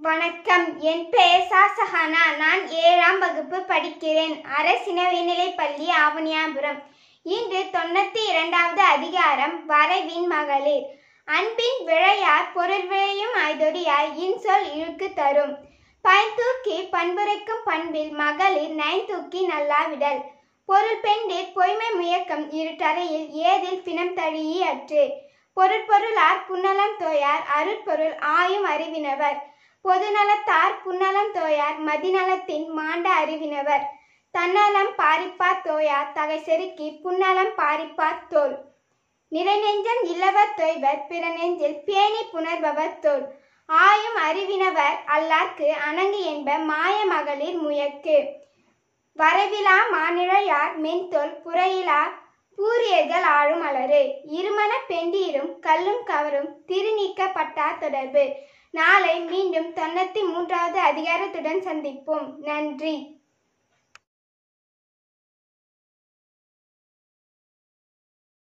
வணக்கம் என் பெயர் சாசஹானா நான் ஏழாம் வகுப்பு படிக்கிறேன் அரசின உயர்நிலைப்பள்ளி ஆவணியாபுரம் இன்று தொண்ணூத்தி இரண்டாவது அதிகாரம் வரைவின் மகளிர் அன்பின் விழையார் பொருள் விளையும் ஐதொடியாய் இன்சொல் இழுக்கு தரும் பயன்தூக்கி பண்புரைக்கும் பண்பில் மகளிர் நயன்தூக்கி நல்லாவிடல் பொருள் பெண்டிற் பொய்மை முயக்கம் இருட்டறையில் ஏதில் பிணம் தழியி அற்று பொருட்பொருளார் புன்னலம் தோயார் அருட்பொருள் ஆயும் அறிவினவர் பொதுநலத்தார் புன்னலம் தோயார் மதிநலத்தின் மாண்ட அறிவினவர் தன்னலம் பாரிப்பார் தோயார் தகை செருக்கி புன்னலம் பாரிப்பார் தோல் நிறைநெஞ்சம் இல்லவர் தொய்வர் பிற நெஞ்சில் பேணி புணர்பவர் தோல் ஆயும் அறிவினவர் அல்லார்க்கு அணங்கு என்ப மாய மகளிர் முயக்கு வரவிலா மாநிழையார் மென்தோல் புறையிலா பூரியர்கள் ஆளும் அலறு இருமன பெண்டீரும் கல்லும் கவரும் திருநீக்கப்பட்டார் தொடர்பு நாளை மீண்டும் தொண்ணூத்தி மூன்றாவது அதிகாரத்துடன் சந்திப்போம் நன்றி